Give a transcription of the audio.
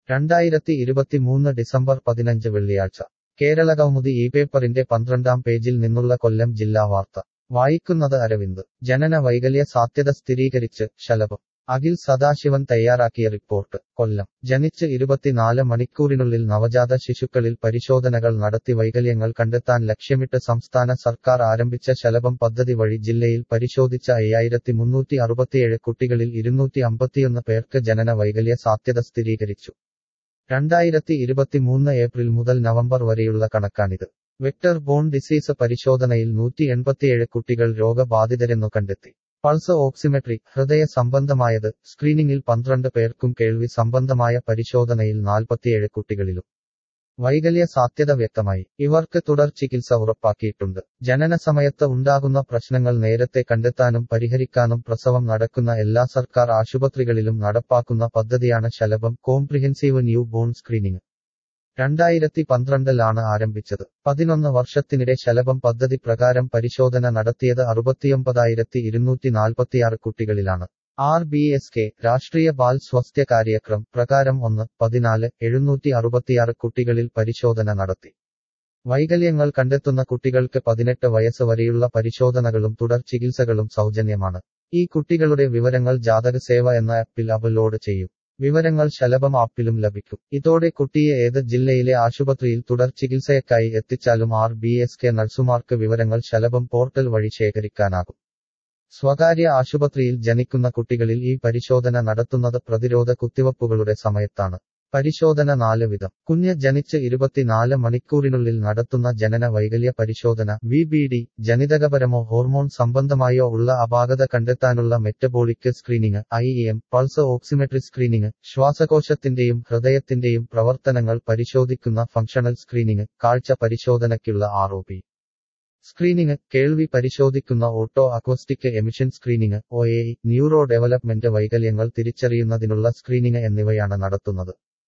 രണ്ടായിരത്തി ഇരുപത്തിമൂന്ന് ഡിസംബർ പതിനഞ്ച് വെള്ളിയാഴ്ച കേരളകൗമുദി ഈ പേപ്പറിന്റെ പന്ത്രണ്ടാം പേജിൽ നിന്നുള്ള കൊല്ലം ജില്ലാ വാർത്ത വായിക്കുന്നത് അരവിന്ദ് ജനന വൈകല്യ സാധ്യത സ്ഥിരീകരിച്ച് ശലഭം അഖിൽ സദാശിവൻ തയ്യാറാക്കിയ റിപ്പോർട്ട് കൊല്ലം ജനിച്ച് ഇരുപത്തിനാല് മണിക്കൂറിനുള്ളിൽ നവജാത ശിശുക്കളിൽ പരിശോധനകൾ നടത്തി വൈകല്യങ്ങൾ കണ്ടെത്താൻ ലക്ഷ്യമിട്ട് സംസ്ഥാന സർക്കാർ ആരംഭിച്ച ശലഭം പദ്ധതി വഴി ജില്ലയിൽ പരിശോധിച്ച അയ്യായിരത്തി മുന്നൂറ്റി അറുപത്തിയേഴ് കുട്ടികളിൽ ഇരുന്നൂറ്റി അമ്പത്തിയൊന്ന് പേർക്ക് ജനന വൈകല്യ സാധ്യത സ്ഥിരീകരിച്ചു രണ്ടായിരത്തി ഇരുപത്തിമൂന്ന് ഏപ്രിൽ മുതൽ നവംബർ വരെയുള്ള കണക്കാണിത് വെക്ടർ ബോൺ ഡിസീസ് പരിശോധനയിൽ നൂറ്റി എൺപത്തിയേഴ് കുട്ടികൾ രോഗബാധിതരെന്നു കണ്ടെത്തി പൾസ് ഓക്സിമെട്രി ഹൃദയ സംബന്ധമായത് സ്ക്രീനിംഗിൽ പന്ത്രണ്ട് പേർക്കും കേൾവി സംബന്ധമായ പരിശോധനയിൽ നാൽപ്പത്തിയേഴ് കുട്ടികളിലും വൈകല്യ സാധ്യത വ്യക്തമായി ഇവർക്ക് തുടർ ചികിത്സ ഉറപ്പാക്കിയിട്ടുണ്ട് ജനന സമയത്ത് ഉണ്ടാകുന്ന പ്രശ്നങ്ങൾ നേരത്തെ കണ്ടെത്താനും പരിഹരിക്കാനും പ്രസവം നടക്കുന്ന എല്ലാ സർക്കാർ ആശുപത്രികളിലും നടപ്പാക്കുന്ന പദ്ധതിയാണ് Shalabham comprehensive new born screening രണ്ടായിരത്തി പന്ത്രണ്ടിലാണ് ആരംഭിച്ചത് പതിനൊന്ന് വർഷത്തിനിടെ ശലഭം പദ്ധതി പ്രകാരം പരിശോധന നടത്തിയത് അറുപത്തിയൊമ്പതായിരത്തി ഇരുന്നൂറ്റി നാൽപ്പത്തിയാറ് കുട്ടികളിലാണ് R B S K Rashtriya Bal Swasthya കാര്യക്രം പ്രകാരം ഒന്ന് പതിനാല് എഴുന്നൂറ്റി അറുപത്തിയാറ് കുട്ടികളിൽ പരിശോധന നടത്തി വൈകല്യങ്ങൾ കണ്ടെത്തുന്ന കുട്ടികൾക്ക് പതിനെട്ട് വയസ്സ് വരെയുള്ള പരിശോധനകളും തുടർ ചികിത്സകളും സൗജന്യമാണ് ഈ കുട്ടികളുടെ വിവരങ്ങൾ ജാതക സേവ എന്ന ആപ്പിൽ അപ്ലോഡ് ചെയ്യും വിവരങ്ങൾ ശലഭം ആപ്പിലും ലഭിക്കും ഇതോടെ കുട്ടിയെ ഏത് ജില്ലയിലെ ആശുപത്രിയിൽ തുടർ ചികിത്സയ്ക്കായി എത്തിച്ചാലും ആർ ബി എസ് കെ നഴ്സുമാർക്ക് വിവരങ്ങൾ ശലഭം പോർട്ടൽ വഴി ശേഖരിക്കാനാകും സ്വകാര്യ ആശുപത്രിയിൽ ജനിക്കുന്ന കുട്ടികളിൽ ഈ പരിശോധന നടത്തുന്നത് പ്രതിരോധ കുത്തിവയ്പ്പുകളുടെ സമയത്താണ് പരിശോധന നാല് വിധം കുഞ്ഞ് ജനിച്ച് ഇരുപത്തിനാല് മണിക്കൂറിനുള്ളിൽ നടത്തുന്ന ജനന വൈകല്യ പരിശോധന വി ബി ഡി ജനിതകപരമോ ഹോർമോൺ സംബന്ധമായോ ഉള്ള അപാകത കണ്ടെത്താനുള്ള metabolic screening I M pulse oximetry screening ശ്വാസകോശത്തിന്റെയും ഹൃദയത്തിന്റെയും പ്രവർത്തനങ്ങൾ പരിശോധിക്കുന്ന ഫംഗ്ഷണൽ സ്ക്രീനിംഗ് കാഴ്ച പരിശോധനയ്ക്കുള്ള ആർ ഒ പി സ്ക്രീനിംഗ് കേൾവി പരിശോധിക്കുന്ന auto acoustic emission screening O A neuro development വൈകല്യങ്ങൾ തിരിച്ചറിയുന്നതിനുള്ള സ്ക്രീനിംഗ് എന്നിവയാണ് നടത്തുന്നത്